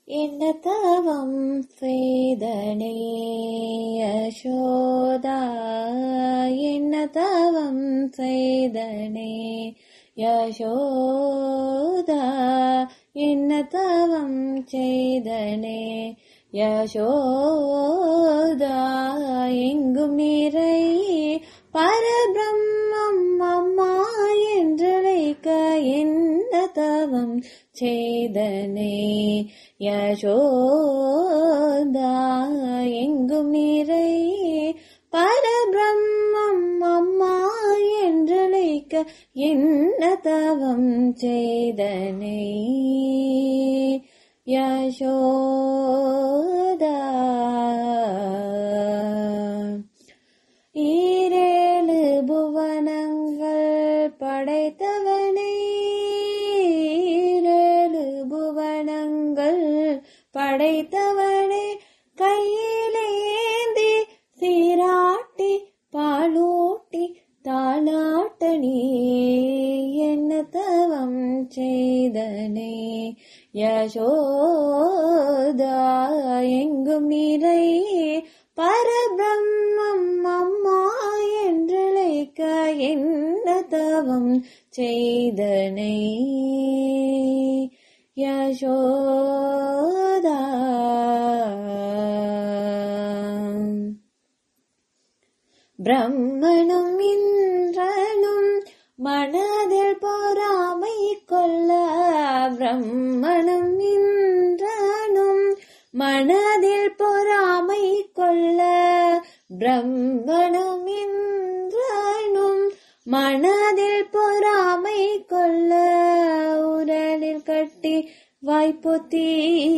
என்ன தவம் செய்தனே யசோதா என்ன தவம் செய்தனே யசோதா என்ன தவம் செய்தனே யசோதா எங்கும் நிறை பரபிரம்மம் அம்மா என்றழைக்க என்ன தவம் செய்தனே யசோதா எங்கும் நிறை பரபிரம்மம் அம்மா என்றழைக்க என்ன தவம் செய்தனே யசோதா ஈரேழு புவனங்கள் படைத்தவனே ஈரேழு புவனங்கள் படைத்தவனே கையிலேந்தி சீராட்டி பாலூட்டி தாளாட்ட நீ என்ன தவம் செய்தனே யசோதா எங்கும் நிறை பரபிரம்மம் அம்மா என்றழைக்க என்ன தவம் செய்தனை யசோதா பிரம்மனும் இந்திரனும் மனதில் பொறாமை கொள்ள பிரம்மனும் இந்திரனும் மனதில் பொறாமை கொள்ள பிரம்மனும் இந்திரனும் மனதில் பொறாமை கொள்ள உரலில் கட்டி வாய்ப்பொத்தி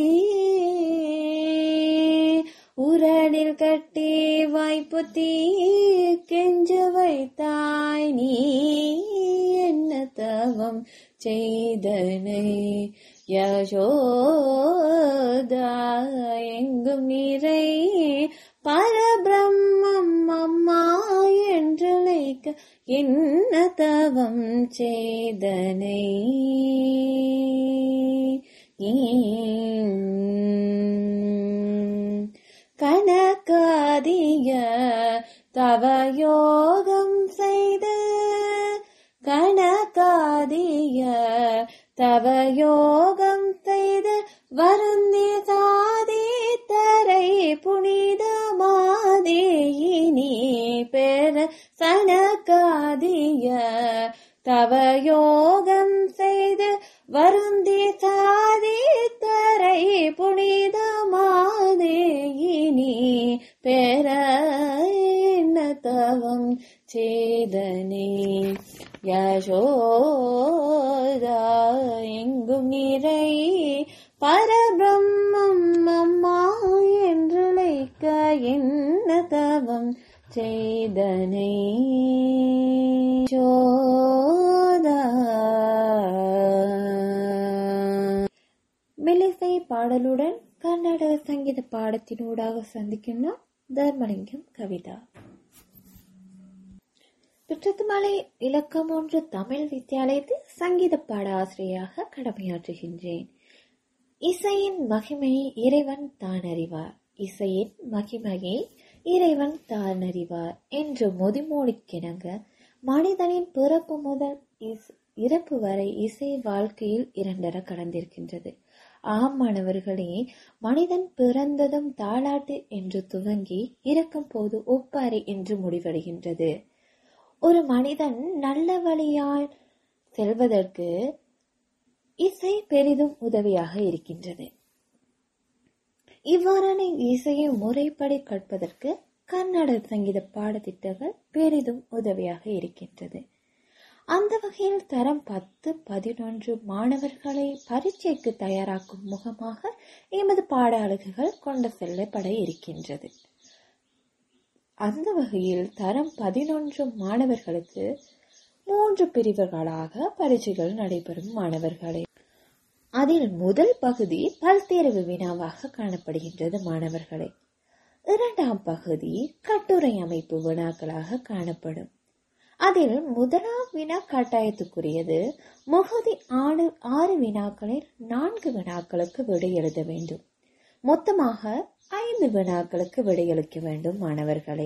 உரலில் கட்டி வாய்ப்புத்தி கெஞ்ச வைத்தாய் நீ என்ன தவம் செய்தனை யசோதா எங்கும் நிறை பரபிரம்மம் அம்மா என்றழைக்க என்ன தவம் செய்தனை கணக்காதிய தவயோகம் செய்து கணக்காதிய தவயோகம் செய்து வருந்தி சாதி தரை புனிதமாதேயினி பெற சனக்காதிய தவயோகம் செய்து வருந்தி சாதி தரை புனிதமாதேயினி பெற என்ன தவம் சேதனே யசோதா எங்கும் நிறை பரபிரம்மம் அம்மா என்றழைக்க என்ன தவம் செய்தனை சோதா மெல்லிசை பாடலுடன் கன்னட சங்கீத பாடத்தினூடாக சந்திக்கின்றோம் தர்மலிங்கம் கவிதா பிற்றத்துமலை இலக்கம் ஒன்று தமிழ் வித்தியாலயத்தில் சங்கீத பாட ஆசிரியராக கடமையாற்றுகின்றேன் இசையின் மகிமையை இறைவன் தான் அறிவார் இசையின் மகிமையை இறைவன் தான் அறிவார் என்று முதிமொழிக்கிணங்க மனிதனின் பிறப்பு முதல் இஸ்- இறப்பு வரை இசை வாழ்க்கையில் இரண்டர கடந்திருக்கின்றது ஆம் மாணவர்களே மனிதன் பிறந்ததும் தாலாட்டு என்று துவங்கி இறக்கும் போது ஒப்பாரி என்று முடிவடைகின்றது ஒரு மனிதன் நல்ல வழியால் செல்வதற்கு இசை பெரிதும் உதவியாக இருக்கின்றது இவ்வாறான இசையை முறைப்படி கற்பதற்கு கன்னட சங்கீத பாடத்திட்டங்கள் பெரிதும் உதவியாக இருக்கின்றது அந்த வகையில் தரம் பத்து பதினொன்று மாணவர்களை பரீட்சைக்கு தயாராக்கும் முகமாக எமது பாட அலகுகள் கொண்டு செல்லப்பட இருக்கின்றது அந்த வகையில் தரம் பதினொன்று மாணவர்களுக்கு மூன்று பிரிவுகளாக பரீட்சைகள் நடைபெறும் மாணவர்களே அதில் முதல் பகுதி பல்தேர்வு வினாவாக காணப்படுகின்றது மாணவர்களே இரண்டாம் பகுதி கட்டுரை அமைப்பு வினாக்களாக காணப்படும் அதில் முதலாம் வினா கட்டாயத்துக்குரியது முகதி ஆறு ஆறு வினாக்களில் நான்கு வினாக்களுக்கு விடை எழுத வேண்டும் மொத்தமாக ஐந்து வினாக்களுக்கு விடையளிக்க வேண்டும் மாணவர்களே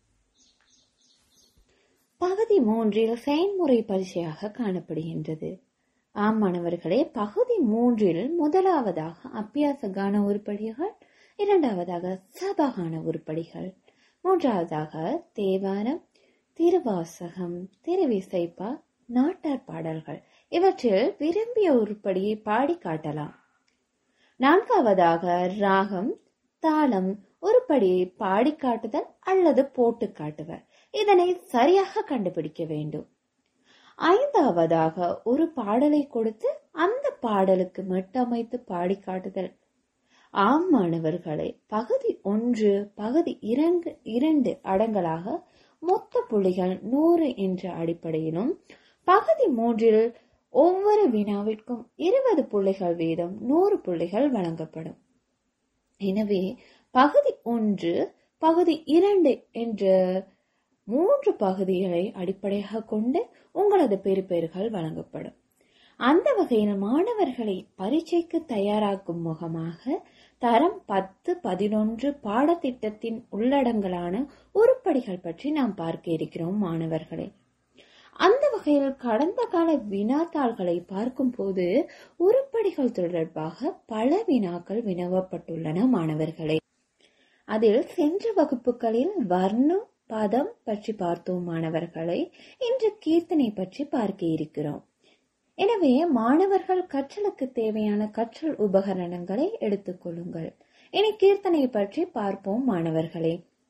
பகுதி மூன்றில் செயல்முறை பரிசையாக காணப்படுகின்றது ஆம் மாணவர்களே பகுதி மூன்றில் முதலாவதாக அபியாச கான உருப்படிகள் இரண்டாவதாக சபகான உருப்படிகள் மூன்றாவதாக தேவாரம் திருவாசகம் திருவிசைப்பா நாட்டார் பாடல்கள் இவற்றில் விரும்பிய உருப்படியை பாடி காட்டலாம் நான்காவதாக ராகம் தாளம் உருப்படியை பாடி காட்டுதல் அல்லது போட்டு காட்டுவர் இதனை சரியாக கண்டுபிடிக்க வேண்டும் ஐந்தாவதாக ஒரு பாடலை கொடுத்து அந்த பாடலுக்கு மெட்டமைத்து பாடி காட்டுதல் ஆம் மாணவர்களே பகுதி ஒன்று பகுதி இரண்டு இரண்டு அடங்கலாக மொத்த புள்ளிகள் நூறு என்ற அடிப்படையிலும் பகுதி மூன்றில் ஒவ்வொரு வினாவிற்கும் இருபது புள்ளிகள் வீதம் நூறு புள்ளிகள் வழங்கப்படும் எனவே பகுதி ஒன்று பகுதி இரண்டு என்ற மூன்று பகுதிகளை அடிப்படையாக கொண்டு உங்களது பெறுபேறுகள் வழங்கப்படும் அந்த வகையில் மாணவர்களை பரீட்சைக்கு தயாராக்கும் முகமாக தரம் பத்து பதினொன்று பாடத்திட்டத்தின் உள்ளடங்கலான உருப்படிகள் பற்றி நாம் பார்க்க இருக்கிறோம் மாணவர்களே அந்த வகையில் கடந்த கால வினாத்தாள்களை பார்க்கும் போது உருப்படிகள் தொடர்பாக பல வினாக்கள் வினவப்பட்டுள்ளன மாணவர்களே அதில் சென்ற வகுப்புகளில் வர்ணம் பதம் பற்றி பார்த்தோம் மாணவர்களை இன்று கீர்த்தனை பற்றி பார்க்க இருக்கிறோம் எனவே மாணவர்கள் கற்றலுக்கு தேவையான கற்றல் உபகரணங்களை எடுத்துக்கொள்ளுங்கள் இனி கீர்த்தனை பற்றி பார்ப்போம் மாணவர்களே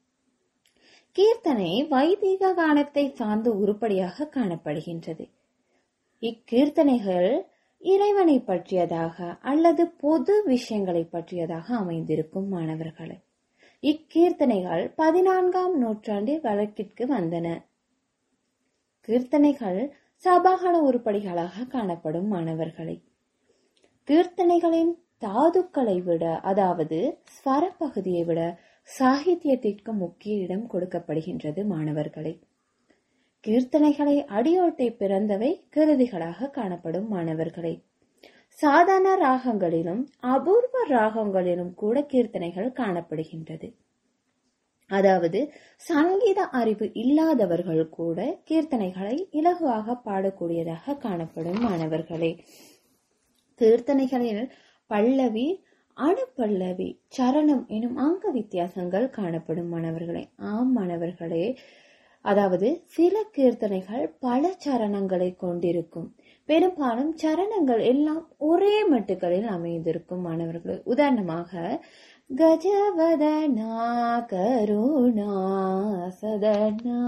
கீர்த்தனை வைதிக கானத்தை சார்ந்த உருப்படியாக காணப்படுகின்றது இக்கீர்த்தனைகள் இறைவனை பற்றியதாக அல்லது பொது விஷயங்களை பற்றியதாக அமைந்திருக்கும் மாணவர்களே இக்கீர்த்தனைகள் பதினான்காம் நூற்றாண்டில் வழக்கிற்கு வந்தன கீர்த்தனைகள் சபாகன உருப்படிகளாக காணப்படும் மாணவர்களை கீர்த்தனைகளின் தாதுக்களை விட அதாவது ஸ்வர பகுதியை விட சாகித்யத்திற்கு முக்கிய இடம் கொடுக்கப்படுகின்றது மாணவர்களை கீர்த்தனைகளை அடியோட்டை பிறந்தவை கிருதிகளாக காணப்படும் மாணவர்களை சாதாரண ராகங்களிலும் அபூர்வ ராகங்களிலும் கூட கீர்த்தனைகள் காணப்படுகின்றது அதாவது சங்கீத அறிவு இல்லாதவர்கள் கூட கீர்த்தனைகளை இலகுவாக பாடக்கூடியதாக காணப்படும் மாணவர்களே கீர்த்தனைகளில் பல்லவி அணுப்பல்லவி சரணம் எனும் அங்க வித்தியாசங்கள் காணப்படும் மாணவர்களே ஆம் மாணவர்களே அதாவது சில கீர்த்தனைகள் பல சரணங்களை கொண்டிருக்கும் பெரும்பாலும் சரணங்கள் எல்லாம் ஒரே மட்டுக்களில் அமைந்திருக்கும் மாணவர்களே உதாரணமாக கஜவதனா கருணா சதனா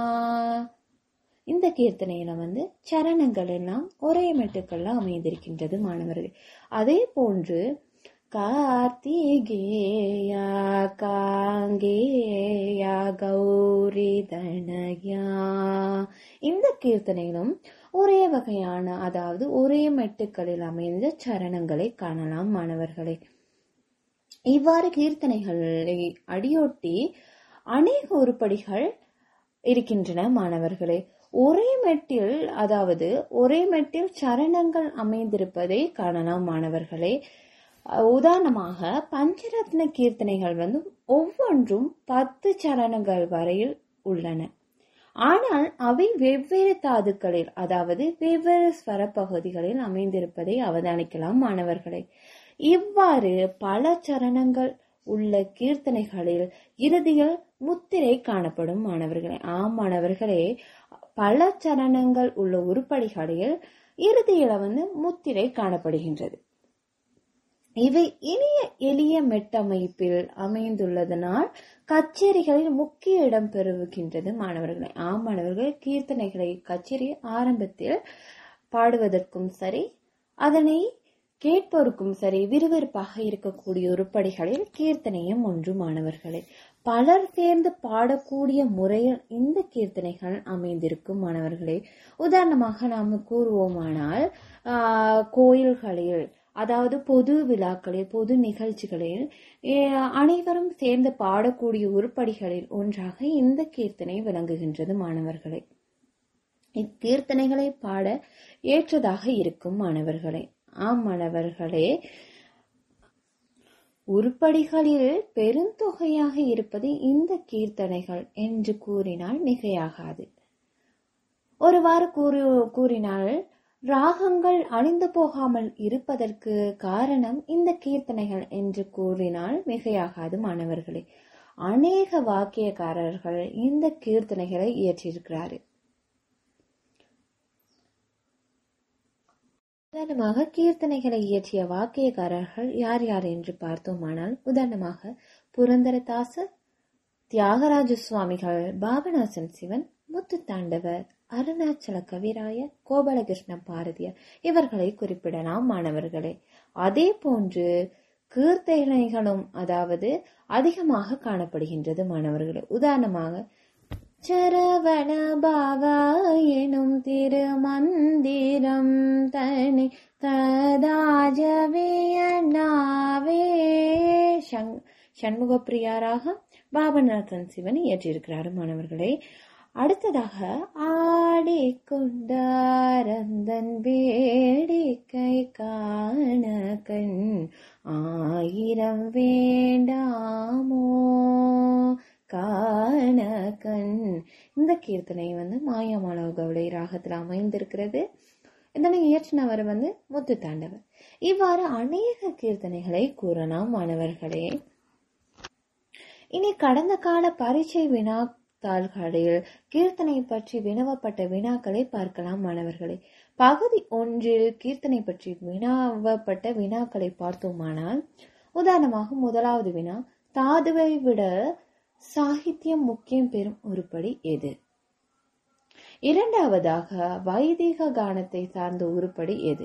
இந்த கீர்த்தனையில வந்து சரணங்கள் எல்லாம் ஒரே மெட்டுக்கள்ல அமைந்திருக்கின்றது மாணவர்கள் அதே போன்று கார்த்திகேயா காங்கேயா கௌரி தனயா இந்த கீர்த்தனையிலும் ஒரே வகையான அதாவது ஒரே மெட்டுக்களில் அமைந்த சரணங்களை காணலாம் மாணவர்களே இவ்வாறு கீர்த்தனைகளை அடியொட்டி அநேக உருப்படிகள் இருக்கின்றன மாணவர்களே ஒரே மெட்டில் அதாவது ஒரே மெட்டில் சரணங்கள் அமைந்திருப்பதை காணலாம் மாணவர்களே உதாரணமாக பஞ்சரத்ன கீர்த்தனைகள் வந்து ஒவ்வொன்றும் பத்து சரணங்கள் வரையில் உள்ளன ஆனால் அவை வெவ்வேறு தாதுக்களில் அதாவது வெவ்வேறு ஸ்வர பகுதிகளில் அமைந்திருப்பதை அவதானிக்கலாம் மாணவர்களே இவ்வாறு பல சரணங்கள் உள்ள கீர்த்தனைகளில் இறுதியில் முத்திரை காணப்படும் மாணவர்களே ஆம் மாணவர்களே பல சரணங்கள் உள்ள உருப்படிகளில் இறுதியில வந்து முத்திரை காணப்படுகின்றது இவை இனிய எளிய மெட்டமைப்பில் அமைந்துள்ளதனால் கச்சேரிகளில் முக்கிய இடம் பெறுகின்றது மாணவர்களே ஆம் மாணவர்கள் கீர்த்தனைகளை கச்சேரி ஆரம்பத்தில் பாடுவதற்கும் சரி அதனை கேட்போருக்கும் சரி விறுவிறுப்பாக இருக்கக்கூடிய உருப்படிகளில் கீர்த்தனையும் ஒன்று மாணவர்களே பலர் சேர்ந்து பாடக்கூடிய முறையில் இந்த கீர்த்தனைகள் அமைந்திருக்கும் மாணவர்களே உதாரணமாக நாம் கூறுவோமானால் கோயில்களில் அதாவது பொது விழாக்களில் பொது நிகழ்ச்சிகளில் அனைவரும் சேர்ந்து பாடக்கூடிய உருப்படிகளில் ஒன்றாக இந்த கீர்த்தனை விளங்குகின்றது மாணவர்களே இக்கீர்த்தனைகளை பாட ஏற்றதாக இருக்கும் மாணவர்களே ஆம் மாணவர்களே உருப்படிகளில் பெருந்தொகையாக இருப்பது இந்த கீர்த்தனைகள் என்று கூறினால் மிகையாகாது ஒருவாறு கூறி கூறினால் ராகங்கள் அழிந்து போகாமல் இருப்பதற்கு காரணம் இந்த கீர்த்தனைகள் என்று கூறினால் மிகையாகாது மாணவர்களே அநேக வாக்கியக்காரர்கள் இந்த கீர்த்தனைகளை இயற்றியிருக்கிறார்கள் உதாரணமாக கீர்த்தனைகளை இயற்றிய வாக்கியக்காரர்கள் யார் யார் என்று பார்த்தோமானால் உதாரணமாக புரந்தரதாசர் தியாகராஜ சுவாமிகள் பாபநாசன் சிவன் முத்துத்தாண்டவர் அருணாச்சல கவிராய கோபாலகிருஷ்ண பாரதியார் இவர்களை குறிப்பிடலாம் மாணவர்களே அதே போன்று கீர்த்தனைகளும் அதாவது அதிகமாக காணப்படுகின்றது மாணவர்களே உதாரணமாக சரவண பாவா எனும் திருமந்திரம் தனி ததாஜவே அண்ணாவே சண்முகப்பிரியாராக பாபநாதன் சிவன் இயற்றியிருக்கிறார் மாணவர்களே அடுத்ததாக ஆடிக்கொண்டாரந்தன் வேடிக்கை காண கண் ஆயிரம் வேண்டாமோ காண கண் இந்த கீர்த்தனை வந்து மாயாமாலவ கவுளை ராகத்தில் அமைந்திருக்கிறது இதனை இயற்றினவர் வந்து முத்து தாண்டவர் இவ்வாறு அநேக கீர்த்தனைகளை கூறலாம் மாணவர்களே இனி கடந்த கால பரீட்சை வினாத்தாள்களில் கீர்த்தனை பற்றி வினவப்பட்ட வினாக்களை பார்க்கலாம் மாணவர்களே பகுதி ஒன்றில் கீர்த்தனை பற்றி வினாவப்பட்ட வினாக்களை பார்த்தோமானால் உதாரணமாக முதலாவது வினா தாதுவை விட சாகித்யம் முக்கியம் பெறும் உருப்படி எது இரண்டாவதாக வைதிக கானத்தை சார்ந்த உருப்படி எது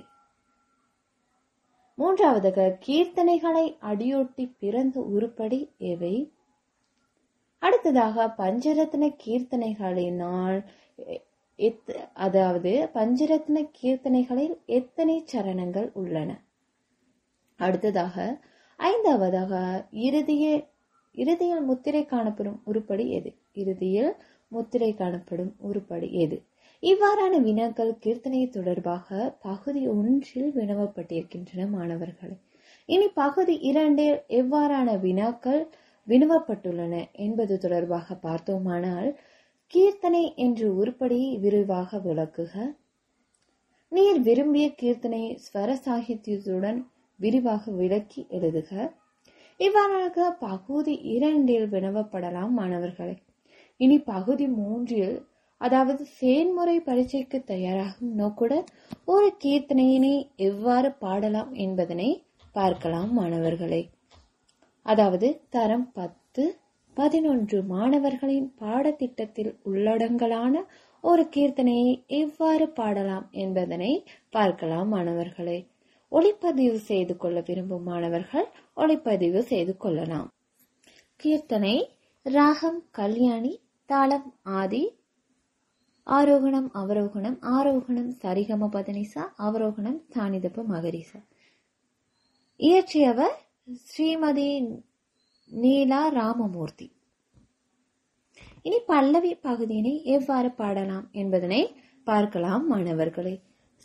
மூன்றாவதாக கீர்த்தனைகளை அடியொட்டி பிறந்த உருப்படி எவை அடுத்ததாக பஞ்சரத்ன கீர்த்தனைகளினால் அதாவது பஞ்சரத்ன கீர்த்தனைகளில் எத்தனை சரணங்கள் உள்ளன அடுத்ததாக ஐந்தாவதாக இறுதிய இறுதியில் முத்திரை காணப்படும் உருப்படி எது இறுதியில் முத்திரை காணப்படும் உருப்படி எது இவ்வாறான வினாக்கள் கீர்த்தனை தொடர்பாக பகுதி ஒன்றில் வினவப்பட்டிருக்கின்றன மாணவர்களே இனி பகுதி இரண்டில் எவ்வாறான வினாக்கள் வினவப்பட்டுள்ளன என்பது தொடர்பாக பார்த்தோமானால் கீர்த்தனை என்ற உருப்படியை விரிவாக விளக்குக நீர் விரும்பிய கீர்த்தனை ஸ்வர சாகித்யத்துடன் விரிவாக விளக்கி எழுதுக இவ்வாறாக பகுதி இரண்டில் வினவப்படலாம் மாணவர்களே இனி பகுதி மூன்றில் அதாவது செயன்முறை பரீட்சைக்கு தயாராகும் நோக்குடன் ஒரு கீர்த்தனையினை எவ்வாறு பாடலாம் என்பதனை பார்க்கலாம் மாணவர்களே அதாவது தரம் பத்து பதினொன்று மாணவர்களின் பாடத்திட்டத்தில் உள்ளடங்கலான ஒரு கீர்த்தனையை எவ்வாறு பாடலாம் என்பதனை பார்க்கலாம் மாணவர்களே ஒளிப்பதிவு செய்து கொள்ள விரும்பும் மாணவர்கள் ஒளிப்பதிவு செய்து கொள்ளலாம் கீர்த்தனை ராகம் கல்யாணி தாளம் ஆதி ஆரோகணம் அவரோகணம் ஆரோகணம் சரிகம பதனிசா அவரோகணம் தானிதப்ப மகரிசா இயற்றியவர் ஸ்ரீமதி நீலா ராமமூர்த்தி இனி பல்லவி பகுதியினை எவ்வாறு பாடலாம் என்பதனை பார்க்கலாம் மாணவர்களே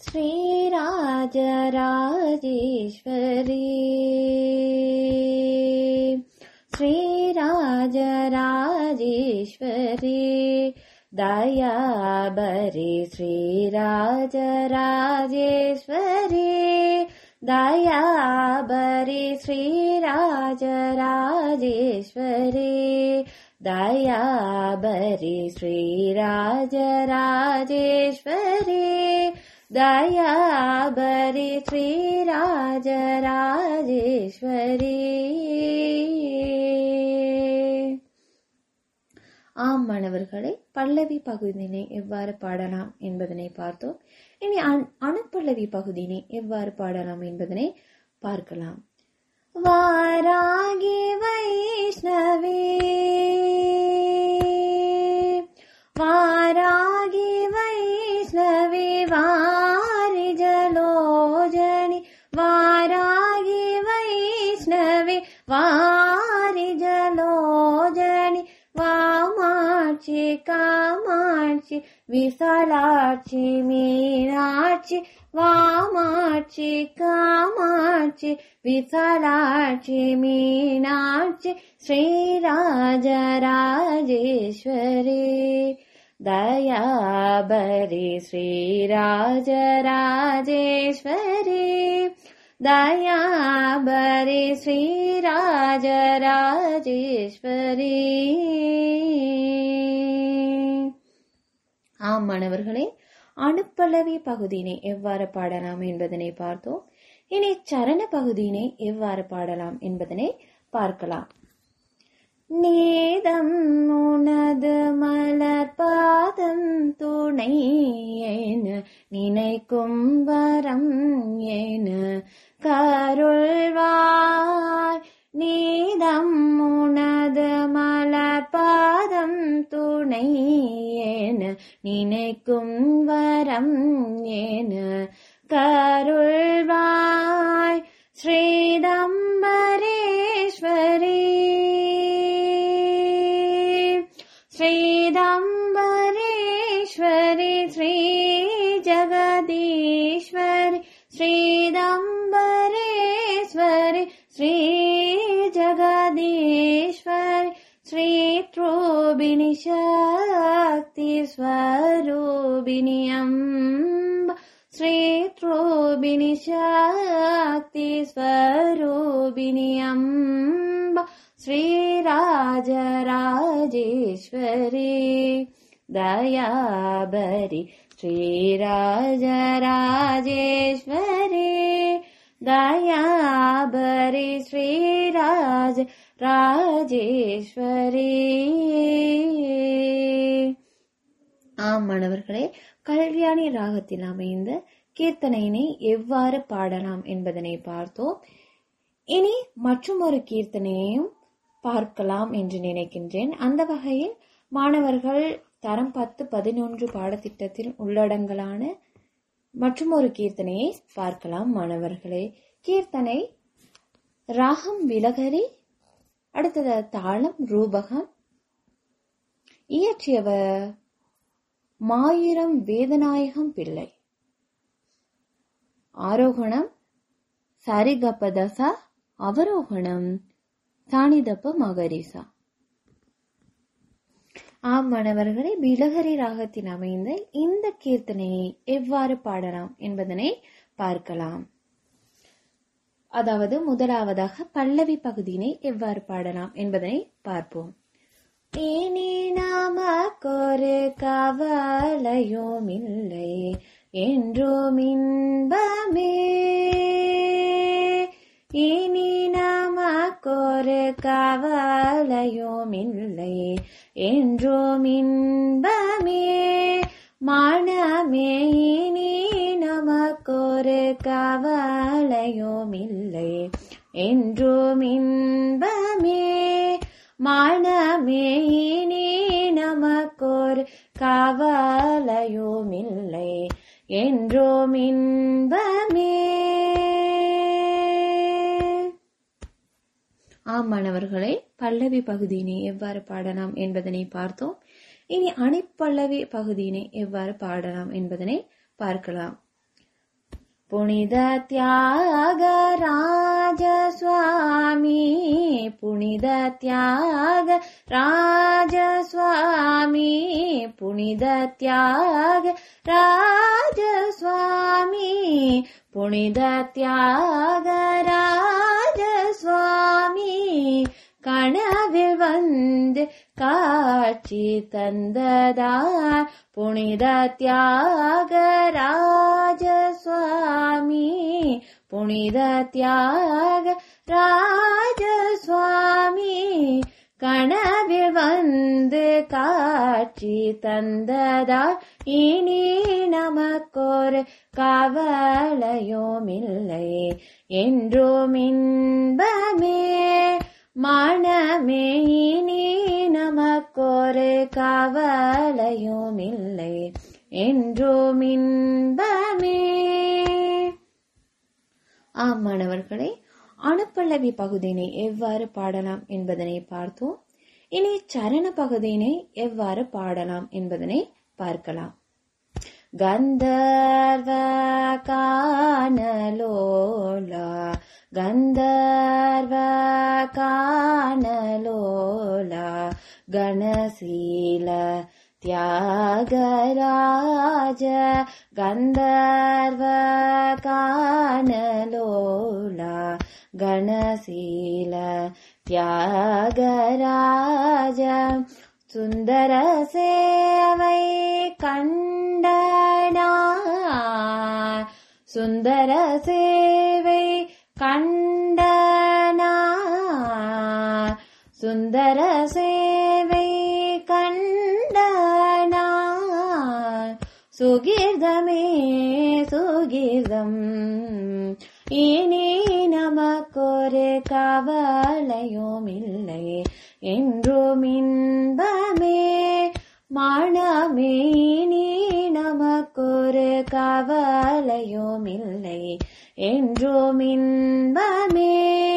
ஸ்ரீராஜராஜேஸ்வரி ஸ்ரீராஜராஜேஸ்வரி दयाबरे श्रीराजराजेश्वरी दयाबरे श्रीराजराजेश्वरी दयाबरे श्रीराजराजेश्वरी दयाबरे श्रीराजराजेश्वरी ஆம் மாணவர்களை பல்லவி பகுதியினை எவ்வாறு பாடலாம் என்பதனை பார்த்தோம் இனி அணு- அணுப்பல்லவி பகுதியினை எவ்வாறு பாடலாம் என்பதனை பார்க்கலாம் வாராகி வைஷ்ணவி வாராகி வைஷ்ணவி வாரி ஜலோஜனி வாராகி வைஷ்ணவி வாரி ஜலோஜனி வாமாட்சி காமாட்சி காமாட்சி விசாலாட்சி மீனாட்சி வாமாட்சி காமாட்சி விசாலாட்சி மீனாட்சி ஸ்ரீராஜராஜேஸ்வரி दयाबरि श्रीराजराजेश्वरी दयाबरि श्रीराजराजेश्वरी ஆம் மாணவர்களே அணுப்பல்லவி பகுதியினை எவ்வாறு பாடலாம் என்பதனை பார்த்தோம் இனி சரண பகுதியினை எவ்வாறு பாடலாம் என்பதனை பார்க்கலாம் நேதம் உனது மலர் பாதம் துணை என நினைக்கும் வரம் என கருள்வாய் நீதம் உனது மலர் பாதம் துணை என நினைக்கும் வரம் என கருள்வாய் ஸ்ரீதம்பரேஸ்வரி श्रीदम्बरेश्वरि श्रीजगदीश्वरि श्रीदम्बरेश्वरि श्रीजगदीश्वरि श्रीत्रोबिनि शक्तिस्वरूपिणि अम्ब श्रीत्रोबिनि शक्तिस्वरूपिणि अम्ब श्रीराजराजेश्वरी दयाबरि श्रीराजराजेश्वरी दयाबरि श्रीराज ராஜேஸ்வரி ஆம் மாணவர்களே கல்யாணி ராகத்தில் அமைந்த கீர்த்தனையினை எவ்வாறு பாடலாம் என்பதனை பார்த்தோம் இனி மற்றொரு கீர்த்தனையையும் பார்க்கலாம் என்று நினைக்கின்றேன் அந்த வகையில் மாணவர்கள் தரம் பத்து பதினொன்று பாடத்திட்டத்தில் உள்ளடங்கலான மற்றொரு கீர்த்தனையை பார்க்கலாம் மாணவர்களே கீர்த்தனை ராகம் விலகரி அடுத்தது தாளம் ரூபகம் இயற்றியவர் மாயிரம் வேதநாயகம் பிள்ளை ஆரோகணம் சரிகப்பதசா அவரோகணம் சாணிதப்ப மகரிசா ஆம் மாணவர்களே பிலகரி ராகத்தில் அமைந்த இந்த கீர்த்தனையை எவ்வாறு பாடலாம் என்பதனை பார்க்கலாம் அதாவது முதலாவதாக பல்லவி பகுதியினை எவ்வாறு பாடலாம் என்பதனை பார்ப்போம் இனி நமக்கொரு கவலையும் இல்லை என்றும் இன்பமே இனி நமக்கொரு கவலையும் இல்லை என்றும் இன்பமே மனமே இனி நமக்கொரு கவலையும் இல்லை என்றும் இன்பமே மனமே இனி நமக்கொரு கவலையும் இல்லை என்றும் இன்பமே ஆம் மாணவர்களே பல்லவி பகுதியினை எவ்வாறு பாடலாம் என்பதனை பார்த்தோம் இனி அணிப்பல்லவி பகுதியினை எவ்வாறு பாடலாம் என்பதனை பார்க்கலாம் புனித தியாகராஜ சுவாமி புனித தியாக ராஜ சுவாமி புனித தியாக ராஜ சுவாமி புனித தியாக ராஜ சுவாமி கனவில் வந்து காட்சி தந்ததார் புனித தியாகராஜ சுவாமி புனித தியாக ராஜ சுவாமி கனவில் வந்து காட்சி தந்ததால் இனி நமக்கொரு கவலையும் இல்லை என்றும் இன்பமே மனமே இனி நமக்கொரு கவலையும் இல்லை என்றும் இன்பமே ஆம் மாணவர்களே அணுப்பல்லவி பகுதியினை எவ்வாறு பாடலாம் என்பதனை பார்த்தோம் இனி சரண பகுதியினை எவ்வாறு பாடலாம் என்பதனை பார்க்கலாம் கந்தர்வ காணலோலா கந்தர்வ காணலோலா கணசீல தியாகராஜ கந்தர்வ காணலோலா கணசீல தியாகராஜ சுந்தர சேவை கண்டனா சுந்தர சேவை கண்டனா சுந்தர சேவை கண்டனா சுகீர்தமே சுகீர்தம் இனி நமக்கொரு கவலையும் இல்லை என்றும் இன்பமே மனமே இனி நமக்கொரு கவலையும் இல்லை என்றும் இன்பமே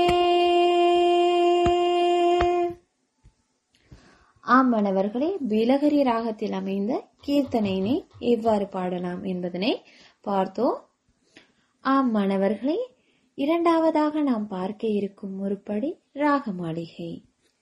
ஆமணவர்களே பிலகரி ராகத்தில் அமைந்த கீர்த்தனையினை எவ்வாறு பாடலாம் என்பதனை பார்த்தோம் ஆம் மாணவர்களே இரண்டாவதாக நாம் பார்க்க இருக்கும் உருப்படி ராகமாளிகை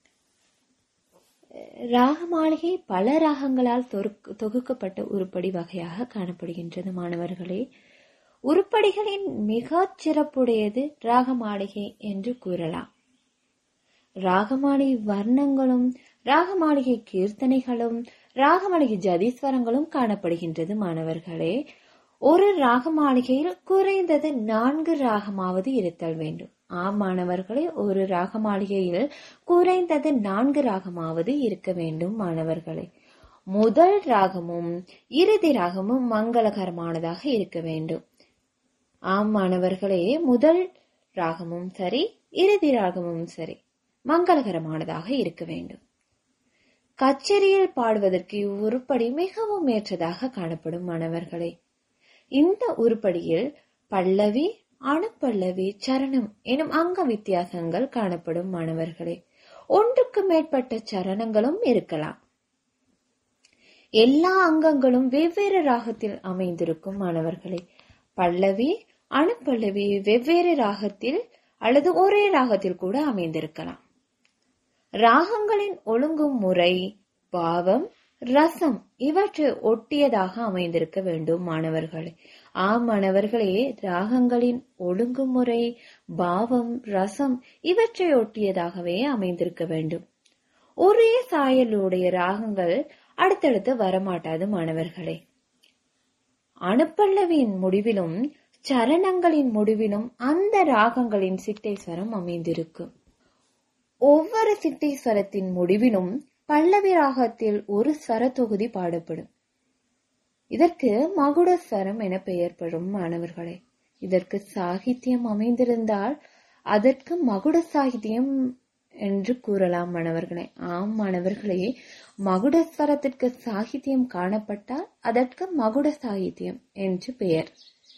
ராகமாளிகை பல ராகங்களால் தொருக்கு- தொகுக்கப்பட்ட உருப்படி வகையாக காணப்படுகின்றது மாணவர்களே உருப்படிகளின் மிகச் சிறப்புடையது ராகமாளிகை என்று கூறலாம் ராகமாளிகை வர்ணங்களும் ராகமாளிகை கீர்த்தனைகளும் ராகமாளிகை ஜதீஸ்வரங்களும் காணப்படுகின்றது மாணவர்களே ஒரு ராகமாளிகையில் குறைந்தது நான்கு ராகமாவது இருத்தல் வேண்டும் ஆம் மாணவர்களே ஒரு ராகமாளிகையில் குறைந்தது நான்கு ராகமாவது இருக்க வேண்டும் மாணவர்களே முதல் ராகமும் இறுதி ராகமும் மங்களகரமானதாக இருக்க வேண்டும் ஆம் மாணவர்களே முதல் ராகமும் சரி இறுதி ராகமும் சரி மங்களகரமானதாக இருக்க வேண்டும் கச்சேரியில் பாடுவதற்கு இவ்வுருப்படி மிகவும் ஏற்றதாக காணப்படும் மாணவர்களே இந்த உருப்படியில் பல்லவி அணுப்பல்லவி சரணம் எனும் அங்க வித்தியாசங்கள் காணப்படும் மாணவர்களே ஒன்றுக்கு மேற்பட்ட சரணங்களும் இருக்கலாம் எல்லா அங்கங்களும் வெவ்வேறு ராகத்தில் அமைந்திருக்கும் மாணவர்களே பல்லவி அணுப்பல்லவி வெவ்வேறு ராகத்தில் அல்லது ஒரே ராகத்தில் கூட அமைந்திருக்கலாம் ராகங்களின் ஒழுங்கும் முறை பாவம் ரசம் இவற்றை ஒட்டியதாக அமைந்திருக்க வேண்டும் மாணவர்களே ஆம் மாணவர்களே ராகங்களின் ஒழுங்குமுறை பாவம் ரசம் இவற்றை ஒட்டியதாகவே அமைந்திருக்க வேண்டும் ஒரே சாயலுடைய ராகங்கள் அடுத்தடுத்து வரமாட்டாது மாணவர்களே அணுப்பல்லவியின் முடிவிலும் சரணங்களின் முடிவிலும் அந்த ராகங்களின் சிட்டேஸ்வரம் அமைந்திருக்கும் ஒவ்வொரு சிட்டேஸ்வரத்தின் முடிவிலும் பல்லவி ராகத்தில் ஒரு ஸ்வர தொகுதி பாடப்படும் இதற்கு மகுடஸ்வரம் என பெயர்படும் மாணவர்களே இதற்கு சாகித்யம் அமைந்திருந்தால் அதற்கு மகுட சாகித்யம் என்று கூறலாம் மாணவர்களே ஆம் மாணவர்களே மகுடஸ்வரத்திற்கு சாகித்யம் காணப்பட்டால் அதற்கு மகுட சாகித்யம் என்று பெயர்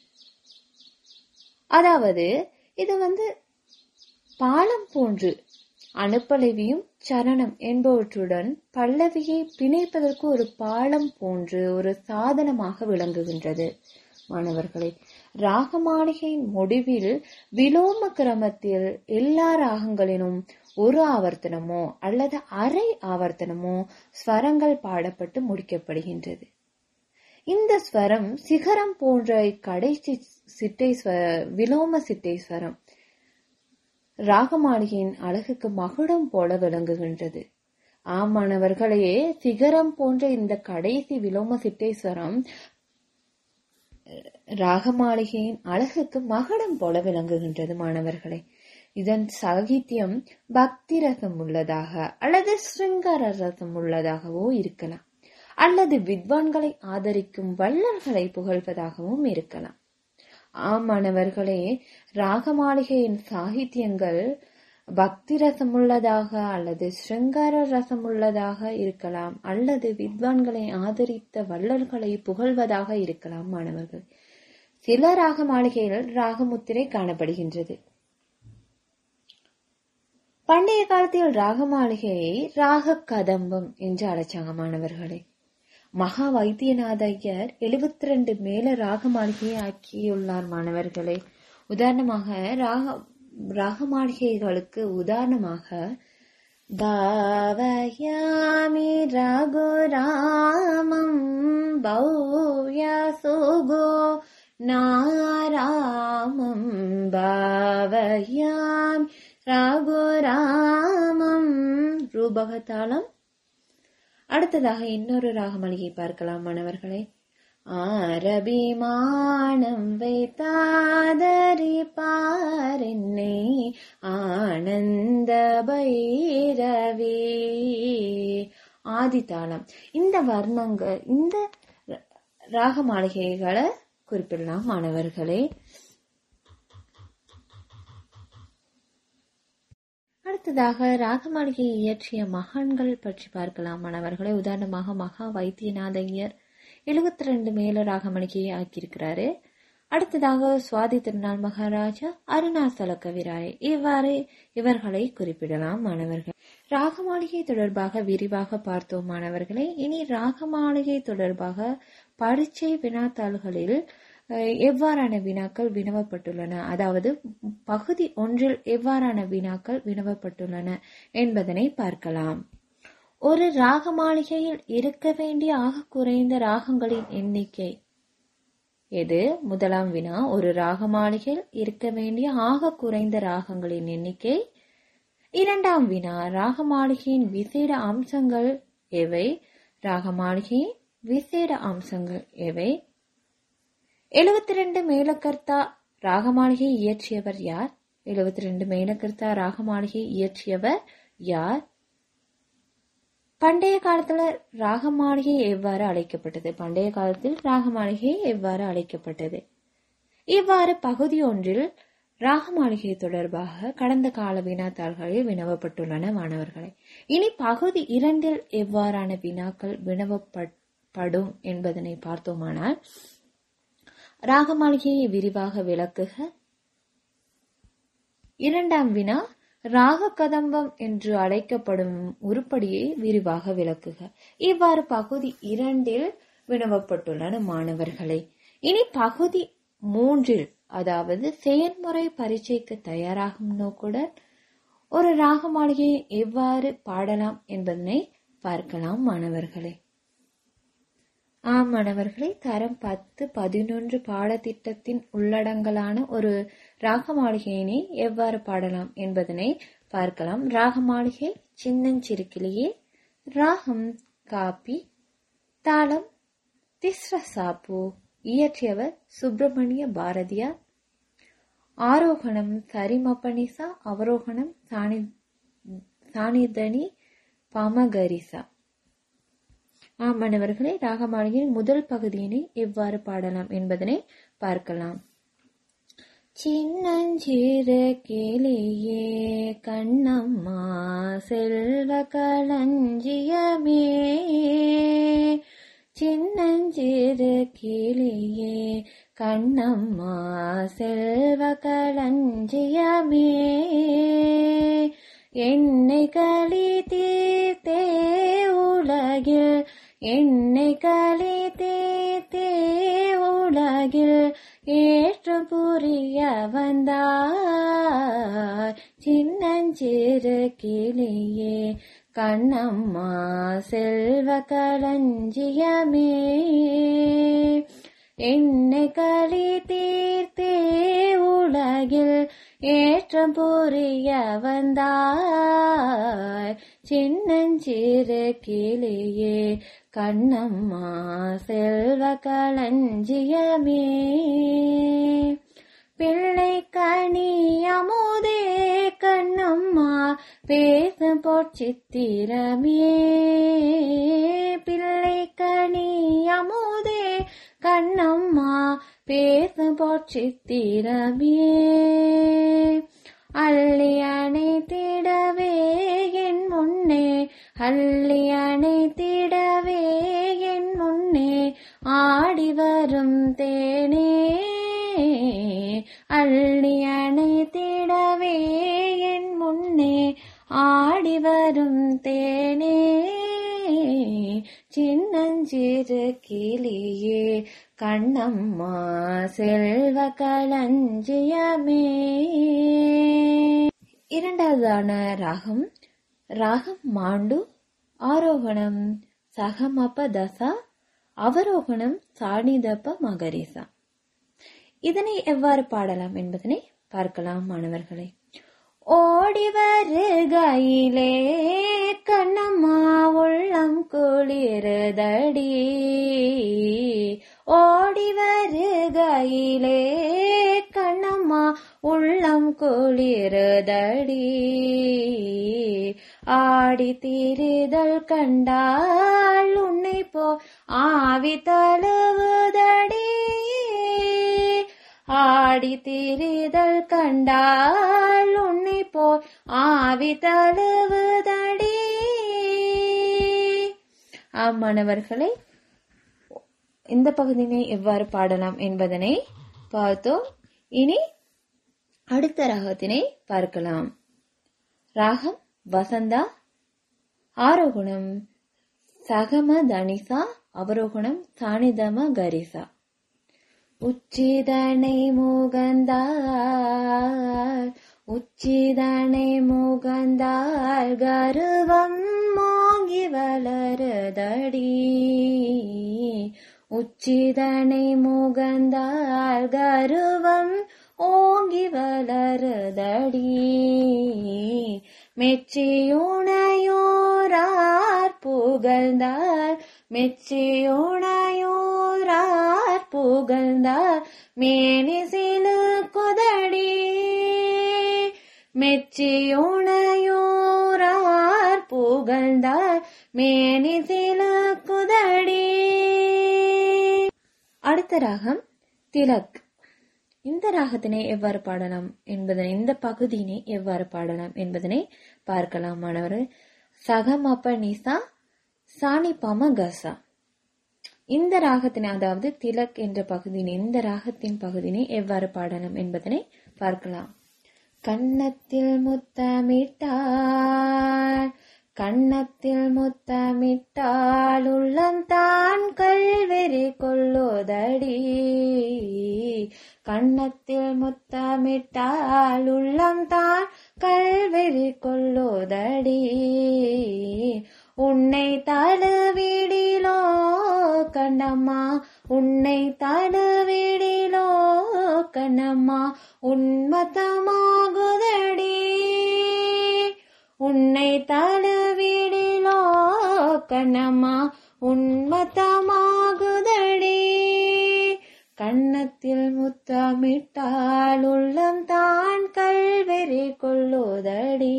அதாவது இது வந்து பாலம் போன்று அணுப்பலவியும் சரணம் என்பவற்றுடன் பல்லவியை பிணைப்பதற்கு ஒரு பாலம் போன்று ஒரு சாதனமாக விளங்குகின்றது மாணவர்களே ராகமாளிகையின் முடிவில் விலோம கிரமத்தில் எல்லா ராகங்களிலும் ஒரு ஆவர்த்தனமோ அல்லது அரை ஆவர்த்தனமோ ஸ்வரங்கள் பாடப்பட்டு முடிக்கப்படுகின்றது இந்த ஸ்வரம் சிகரம் போன்ற கடைசி சிட்டை ஸ்வ- விலோம சிட்டை ஸ்வரம் ராகமாளிகையின் அழகுக்கு மகுடம் போல விளங்குகின்றது ஆமானவர்களே சிகரம் போன்ற இந்த கடைசி விலோம சிட்டேஸ்வரம் ராகமாளிகையின் அழகுக்கு மகுடம் போல விளங்குகின்றது மாணவர்களே இதன் சாகித்யம் பக்தி ரசம் உள்ளதாக அல்லது ஸ்ருங்கார ரசம் உள்ளதாகவோ இருக்கலாம் அல்லது வித்வான்களை ஆதரிக்கும் வள்ளல்களை புகழ்வதாகவும் இருக்கலாம் ஆமாணவர்களே ராகமாளிகையின் சாகித்யங்கள் பக்தி ரசமுள்ளதாக அல்லது ஸ்ருங்கார ரசமுள்ளதாக இருக்கலாம் அல்லது வித்வான்களை ஆதரித்த வள்ளல்களை புகழ்வதாக இருக்கலாம் மாணவர்கள் சில ராக மாளிகையில் ராகமுத்திரை காணப்படுகின்றது பண்டைய காலத்தில் ராக மாளிகையை ராக கதம்பம் என்று அழைச்சாங்க மாணவர்களே மகா வைத்தியநாத ஐயர் எழுபத்தி ரெண்டு மேல ராக மாளிகையை ஆக்கியுள்ளார் மாணவர்களே உதாரணமாக ராக ராக மாளிகைகளுக்கு உதாரணமாக भावयामि रघुरामं भव्यसुगो नारामं भावयामि ரகுராமம் ரூபகதாளம் அடுத்ததாக இன்னொரு ராகமளிகை பார்க்கலாம் மாணவர்களே ஆரபிமானம் வைத்தாதரி பாரென்னை ஆனந்த பைரவி ஆதிதாளம் இந்த வர்ணங்கள் இந்த ராக மாளிகைகளை குறிப்பிடலாம் மாணவர்களே அடுத்ததாக ராகமாளிகையை இயற்றிய மகான்கள் பற்றி பார்க்கலாம் மாணவர்களை உதாரணமாக மகா வைத்தியநாத ஐயர் எழுபத்தி ரெண்டு மேல ராகமணிகையை ஆக்கியிருக்கிறாரு அடுத்ததாக சுவாதி திருநாள் மகாராஜா அருணாசல கவிராய் இவ்வாறு இவர்களை குறிப்பிடலாம் மாணவர்கள் ராகமாளிகை தொடர்பாக விரிவாக பார்த்தோம் மாணவர்களே இனி ராகமாளிகை தொடர்பாக பரீட்சை வினாத்தாள்களில் எவ்வாறான வினாக்கள் வினவப்பட்டுள்ளன அதாவது பகுதி ஒன்றில் எவ்வாறான வினாக்கள் வினவப்பட்டுள்ளன என்பதனை பார்க்கலாம் ஒரு ராக மாளிகையில் இருக்க வேண்டிய ஆக குறைந்த ராகங்களின் எண்ணிக்கை எது முதலாம் வினா ஒரு ராக மாளிகையில் இருக்க வேண்டிய ஆக குறைந்த ராகங்களின் எண்ணிக்கை இரண்டாம் வினா ராக மாளிகையின் விசேட அம்சங்கள் எவை ராக மாளிகையின் விசேட அம்சங்கள் எவை எழுபத்தி ரெண்டு மேலக்கர்த்தா ராகமாளிகை இயற்றியவர் யார் எழுபத்தி ரெண்டு மேலக்கர்த்தா ராகமாளிகை இயற்றியவர் யார் பண்டைய காலத்துல ராகமாளிகை எவ்வாறு அழைக்கப்பட்டது பண்டைய காலத்தில் ராகமாளிகை எவ்வாறு அழைக்கப்பட்டது இவ்வாறு பகுதி ஒன்றில் ராகமாளிகை தொடர்பாக கடந்த கால வினாத்தாள்களில் வினவப்பட்டுள்ளன மாணவர்களை இனி பகுதி இரண்டில் எவ்வாறான வினாக்கள் வினவப்படும் என்பதனை பார்த்தோமானால் ராகமாளிகையை விரிவாக விளக்குக இரண்டாம் வினா ராக கதம்பம் என்று அழைக்கப்படும் உருப்படியை விரிவாக விளக்குக இவ்வாறு பகுதி இரண்டில் வினவப்பட்டுள்ளன மாணவர்களே இனி பகுதி மூன்றில் அதாவது செயல்முறை பரீட்சைக்கு தயாராகும் நோக்குடன் ஒரு ராக மாளிகையை எவ்வாறு பாடலாம் என்பதனை பார்க்கலாம் மாணவர்களே ஆம் மாணவர்களே தரம் பத்து பதினொன்று பாடத்திட்டத்தின் உள்ளடங்கலான ஒரு ராக மாளிகையினை எவ்வாறு பாடலாம் என்பதனை பார்க்கலாம் ராக மாளிகை சின்னஞ்சிறுக்கிளியே ராகம் காப்பி தாளம் திஸ்ர சாப்பு இயற்றியவர் சுப்பிரமணிய பாரதியார் ஆரோகணம் சரிமப்பனிசா அவரோகணம் சாணி சாணிதனி பமகரிசா மாணவர்களே ராகமாளிகையின் முதல் பகுதியினை எவ்வாறு பாடலாம் என்பதனை பார்க்கலாம் சின்னஞ்சிறு கிளியே கண்ணம்மா செல்வ களஞ்சியமே சின்னஞ்சிறு கிளியே கண்ணம்மா செல்வ களஞ்சியமே என்னை களி தீர்த்தே உலகில் என்னை களி தீர்த்தே உலகில் ஏற்று புரிய வந்தாய் சின்னஞ்சிறு கிளியே கண்ணம்மா செல்வ களஞ்சியமே என்னை களி தீர்த்தே உலகில் ஏற்றம் புரிய வந்தாய் சின்னஞ்சிறு கிளியே கண்ணம்மா செல்வ களஞ்சியமே பிள்ளை கனி அமுதே கண்ணம்மா பேசும் பொற்சித்திரமே பிள்ளை கனி அமுதே கண்ணம்மா பேசும் பொற்சித்திரமே அள்ளி அணைத்திடவே என் முன்னே அள்ளி அணைத்திடவே என் முன்னே ஆடி வரும் தேனே அள்ளி அணைத்திடவே என் முன்னே ஆடி வரும் தேனே சின்னஞ்சிறு கிளியே கண்ணம்மா செல்வ களஞ்சியமே இரண்டாவதான ராகம் ராகம் மாண்டு ஆரோகணம் சகமப தசா அவரோகணம் சாணிதப்ப மகரிசா இதனை எவ்வாறு பாடலாம் என்பதனை பார்க்கலாம் மாணவர்களே ஓடி வருகையிலே கண்ணம்மா உள்ளம் குளிருதடி ஓடி வருகையிலே கண்ணம்மா உள்ளம் குளிருதடி ஆடி திரிதல் கண்டால் உன்னை போ ஆவி தழுவுதடி ஆடி திரிதல் கண்டால் உன்னை போ ஆவி தழுவுதடி ஆமாணவர்களே இந்த பகுதியினை எவ்வாறு பாடலாம் என்பதனை பார்த்தோம் இனி அடுத்த ராகத்தினை பார்க்கலாம் ராகம் வசந்தா ஆரோகுணம் சகம தனிசா அவரோகுணம் சாணிதம கரிசா உச்சிதனை முகந்தால் உச்சிதனை முகந்தால் கருவம் மோங்கி வளருதடி உச்சிதனை முகந்தால் கருவம் ஓங்கி வளருதடி மெச்சியுணையோரார் புகழ்ந்தார் மெச்சியுணையோரார் புகழ்ந்தார் மேனி சிலு குதடி மெச்சியுணையோரார் புகழ்ந்தார் மேனி சிலு குதடி அடுத்த ராகம் திலக் இந்த ராகத்தினை எவ்வாறு பாடலாம் என்பதனை இந்த பகுதியினை எவ்வாறு பாடலாம் என்பதனை பார்க்கலாம் மாணவர்கள் சகமப நிசா சாணி பம கசா இந்த ராகத்தினை அதாவது திலக் என்ற பகுதியினை இந்த ராகத்தின் பகுதியினை எவ்வாறு பாடலாம் என்பதனை பார்க்கலாம் கன்னத்தில் முத்தமிட்டார் கன்னத்தில் முத்தமிட்டால் உள்ளம் தான் கல்வெறி கொள்ளுதடி கன்னத்தில் முத்தமிட்டால் உள்ளம் தான் கல்வெறி கொள்ளுதடி உன்னை தழுவிடிலோ கண்ணம்மா உன்னை தழுவிடிலோ கண்ணம்மா உன்மத்தமாகுதடி உன்னை தழுவிடிலோ கண்ணம்மா உன்மத்தமாகுதடி கன்னத்தில் முத்தமிட்டால் உள்ளம் தான் கல்வெறி கொள்ளுதடி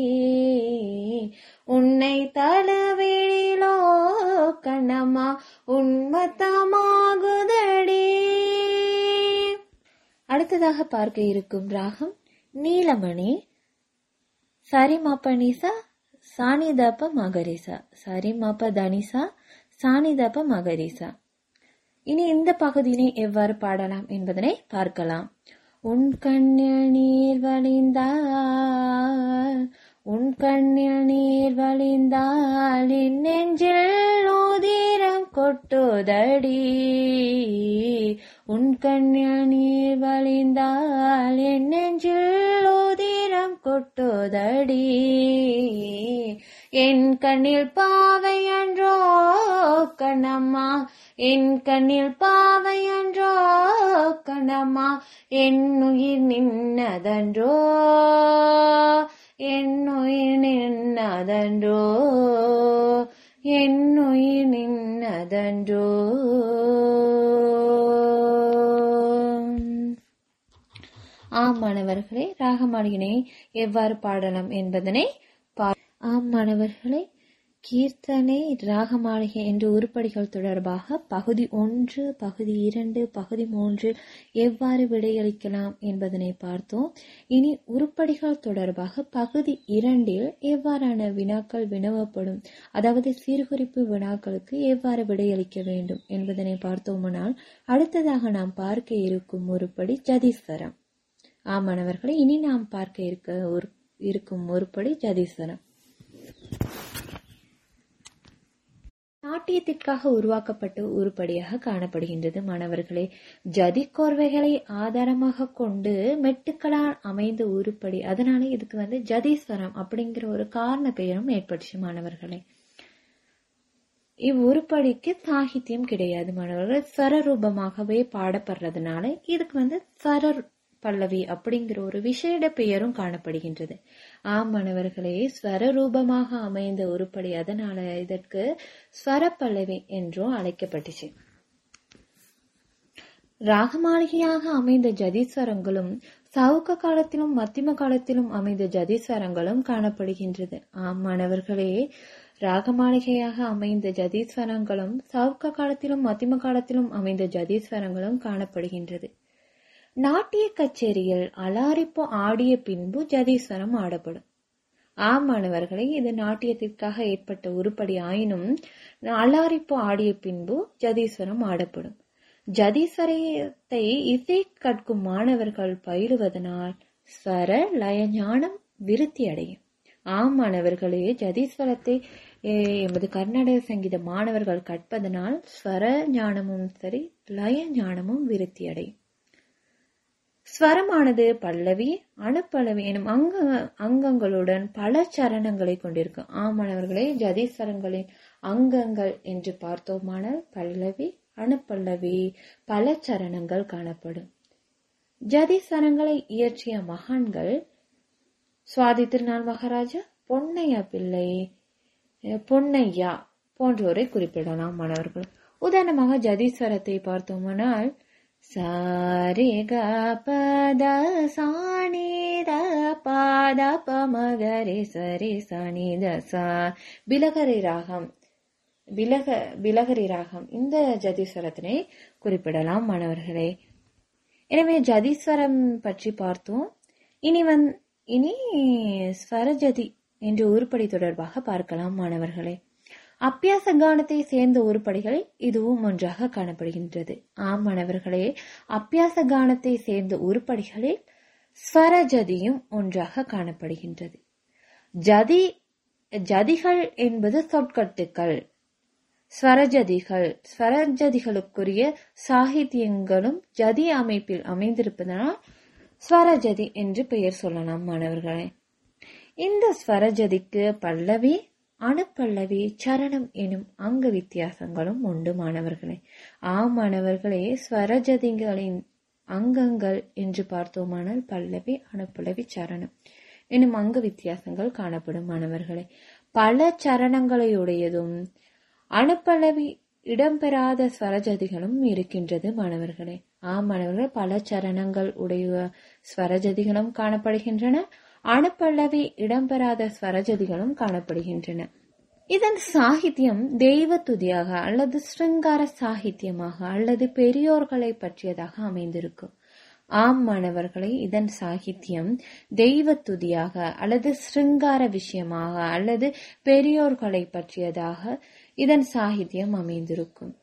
உன்னை தழுவிடிலோ கண்ணம்மா உன்மத்தமாகுதடி அடுத்ததாக பார்க்க இருக்கும் ராகம் நீலமணி சரிமப்ப நிசா சாணிதப்ப மகரிசா சரிமப்ப தனிசா சாணிதப்ப மகரிசா இனி இந்த பகுதியினை எவ்வாறு பாடலாம் என்பதனை பார்க்கலாம் உன் கண்ணில் நீர் வழிந்தால் உன் கண்ணில் நீர் வழிந்தால் என் நெஞ்சில் உதிரம் கொட்டுதடி உன் கண்ணில் நீர் வழிந்தால் என் நெஞ்சில் உதிரம் கொட்டுதடி என் கண்ணில் பாவை அன்றோ கண்ணம்மா என் கண்ணில் பாவை அன்றோ கண்ணம்மா என் உயிர் நின்னதன்றோ என் உயிர் நின்னதன்றோ என் உயிர் நின்னதன்றோ ஆம் மாணவர்களே ராகமாளிகனை எவ்வாறு பாடலாம் என்பதனை பா- ஆம் மாணவர்களே கீர்த்தனை ராகமாளிகை என்ற உருப்படிகள் தொடர்பாக பகுதி ஒன்று பகுதி இரண்டு பகுதி மூன்று எவ்வாறு விடையளிக்கலாம் என்பதனை பார்த்தோம் இனி உருப்படிகள் தொடர்பாக பகுதி இரண்டில் எவ்வாறான வினாக்கள் வினவப்படும் அதாவது சீர்குறிப்பு வினாக்களுக்கு எவ்வாறு விடையளிக்க வேண்டும் என்பதனை பார்த்தோமானால் அடுத்ததாக நாம் பார்க்க இருக்கும் உருப்படி ஜதீஸ்வரம் ஆமாணவர்களே இனி நாம் பார்க்க இருக்க ஒரு இருக்கும் உருப்படி ஜதீஸ்வரம் நாட்டியத்திற்காக உருவாக்கப்பட்ட உருப்படியாக காணப்படுகின்றது மாணவர்களே ஜதி கோர்வைகளை ஆதாரமாக கொண்டு மெட்டுக்களால் அமைந்த உருப்படி அதனால இதுக்கு வந்து ஜதீஸ்வரம் அப்படிங்கிற ஒரு காரண பெயரும் ஏற்பட்டுச்சு மாணவர்களே இவ்வுருப்படிக்கு சாகித்யம் கிடையாது மாணவர்கள் ஸ்வரரூபமாகவே பாடப்படுறதுனால இதுக்கு வந்து ஸ்வர பல்லவி அப்படிங்கிற ஒரு விசேட பெயரும் காணப்படுகின்றது ஆம் மாணவர்களே ஸ்வரரூபமாக அமைந்த உருப்படி அதனால இதற்கு ஸ்வர பல்லவி என்றும் அழைக்கப்பட்டுச்சு ராகமாளிகையாக அமைந்த ஜதீஸ்வரங்களும் சவுக்க காலத்திலும் மத்திம காலத்திலும் அமைந்த ஜதீஸ்வரங்களும் காணப்படுகின்றது ஆம் மாணவர்களே ராகமாளிகையாக அமைந்த ஜதீஸ்வரங்களும் சவுக்க காலத்திலும் மத்திம காலத்திலும் அமைந்த ஜதீஸ்வரங்களும் காணப்படுகின்றது நாட்டிய கச்சேரியில் அலாரிப்பு ஆடிய பின்பு ஜதீஸ்வரம் ஆடப்படும் ஆம் மாணவர்களே இது நாட்டியத்திற்காக ஏற்பட்ட உருப்படி ஆயினும் அலாரிப்பு ஆடிய பின்பு ஜதீஸ்வரம் ஆடப்படும் ஜதீஸ்வரத்தை இசை கற்கும் மாணவர்கள் பயிலுவதனால் ஸ்வர லய ஞானம் விருத்தி அடையும் ஆம் மாணவர்களே ஜதீஸ்வரத்தை எமது கர்நாடக சங்கீத மாணவர்கள் கற்பதனால் ஸ்வர ஞானமும் சரி லய ஞானமும் விருத்தி அடையும் ஸ்வரமானது பல்லவி அணுப்பல்லவி எனும் அங்க அங்கங்களுடன் பல சரணங்களை கொண்டிருக்கும் ஆமாணவர்களே ஜதீஸ்வரங்களின் அங்கங்கள் என்று பார்த்தோமானால் பல்லவி அணுப்பல்லவி பல சரணங்கள் காணப்படும் ஜதீஸ்வரங்களை இயற்றிய மகான்கள் சுவாதி திருநாள் மகாராஜா பொன்னையா பிள்ளை பொன்னையா போன்றோரை குறிப்பிடலாம் மாணவர்கள் உதாரணமாக ஜதீஸ்வரத்தை பார்த்தோமானால் சாரே க பத சாணி த பாத பமகரே சரி சனி த சா பிலகரி ராகம் பிலக பிலகரி ராகம் இந்த ஜதீஸ்வரத்தினை குறிப்பிடலாம் மாணவர்களே எனவே ஜதீஸ்வரம் பற்றி பார்த்தோம் இனி வந் இனி ஸ்வரஜதி என்ற உருப்படி தொடர்பாக பார்க்கலாம் மாணவர்களே அப்பியாச கானத்தை சேர்ந்த உருப்படிகள் இதுவும் ஒன்றாக காணப்படுகின்றது ஆம் மாணவர்களே அப்பியாச கானத்தை சேர்ந்த உருப்படிகளில் ஸ்வரஜதியும் ஒன்றாக காணப்படுகின்றது ஜதி ஜதிகள் என்பது சொற்கட்டுக்கள் ஸ்வரஜதிகள் ஸ்வரஜதிகளுக்குரிய சாகித்யங்களும் ஜதி அமைப்பில் அமைந்திருப்பதனால் ஸ்வரஜதி என்று பெயர் சொல்லலாம் மாணவர்களே இந்த ஸ்வரஜதிக்கு பல்லவி அணுப்பல்லவி சரணம் எனும் அங்க வித்தியாசங்களும் உண்டு மாணவர்களே ஆம் மாணவர்களே ஸ்வரஜதிகளின் அங்கங்கள் என்று பார்த்தோமானால் பல்லவி அணுப்பல்லவி சரணம் எனும் அங்க வித்தியாசங்கள் காணப்படும் மாணவர்களே பல சரணங்களையுடையதும் அணுப்பல்லவி இடம்பெறாத ஸ்வரஜதிகளும் இருக்கின்றது மாணவர்களே ஆம் மாணவர்கள் பல சரணங்கள் உடைய ஸ்வரஜதிகளும் காணப்படுகின்றன அணுப்பல்லவி இடம்பெறாத ஸ்வரஜதிகளும் காணப்படுகின்றன இதன் சாகித்யம் தெய்வ துதியாக அல்லது ஸ்ருங்கார சாகித்யமாக அல்லது பெரியோர்களை பற்றியதாக அமைந்திருக்கும் ஆம் மாணவர்களை இதன் சாகித்யம் தெய்வ துதியாக அல்லது ஸ்ருங்கார விஷயமாக அல்லது பெரியோர்களை பற்றியதாக இதன் சாகித்யம் அமைந்திருக்கும்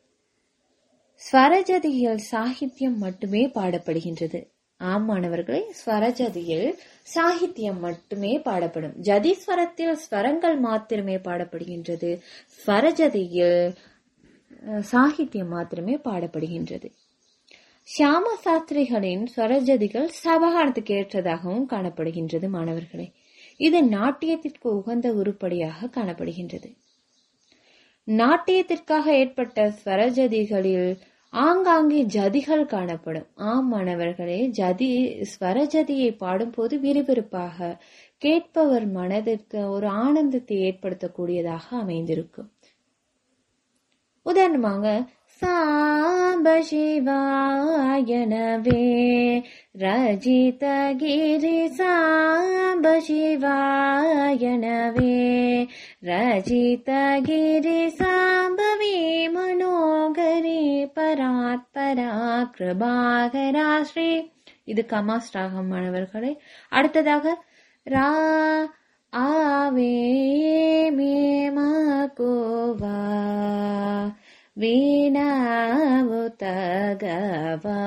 ஸ்வரஜதியில் சாகித்யம் மட்டுமே பாடப்படுகின்றது ஆம் மாணவர்களே ஸ்வரஜதியில் சாகித்யம் மட்டுமே பாடப்படும் ஜதிஸ்வரத்தில் ஸ்வரங்கள் மாத்திரமே பாடப்படுகின்றது ஸ்வரஜதியில் சாகித்யம் மாத்திரமே பாடப்படுகின்றது சியாம சாஸ்திரிகளின் ஸ்வரஜதிகள் சபகானத்துக்கு ஏற்றதாகவும் காணப்படுகின்றது மாணவர்களே இது நாட்டியத்திற்கு உகந்த உருப்படியாக காணப்படுகின்றது நாட்டியத்திற்காக ஏற்பட்ட ஸ்வரஜதிகளில் ஆங்காங்கே ஜதிகள் காணப்படும் ஆம் மாணவர்களே ஜதி ஸ்வரஜதியை பாடும்போது விறுவிறுப்பாக கேட்பவர் மனதிற்கு ஒரு ஆனந்தத்தை ஏற்படுத்தக்கூடியதாக அமைந்திருக்கும் உதாரணமாக சாம்ப சிவாயனவே ரஜிதகிரி சாம்ப சிவாயனவே ரஜிதகிரி சாம்பவி மனோகரி பராத் பரா கிருபாகரா ஸ்ரீ இது கமாஸ்ராகம் மாணவர்களே அடுத்ததாக ரா ஆவே மேமகோவா వీణాముతగవా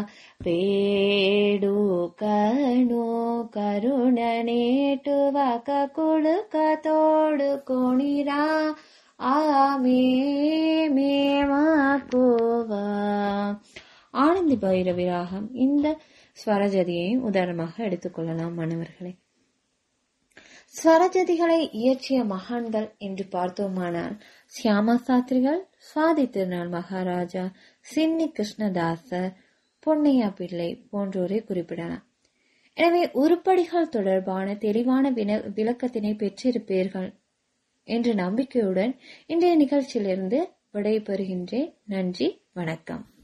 వేడుకను కరుణనేటువక కుడుక తోడుకొనిరా ஆ மே மே மா கோவா ஆனந்தி பைரவி ராகம் இந்த ஸ்வரஜதியையும் உதாரணமாக எடுத்துக்கொள்ளலாம் மாணவர்களே ஸ்வரஜதிகளை இயற்றிய மகான்கள் என்று பார்த்தோமானால் சியாமா சாத்திரிகள் சுவாதி திருநாள் மகாராஜா சின்னி கிருஷ்ணதாசர் பொன்னையா பிள்ளை போன்றோரை குறிப்பிடலாம் எனவே உருப்படிகள் தொடர்பான தெளிவான வின- விளக்கத்தினை பெற்றிருப்பீர்கள் என்ற நம்பிக்கையுடன் இன்றைய நிகழ்ச்சியிலிருந்து விடைபெறுகின்றேன் நன்றி வணக்கம்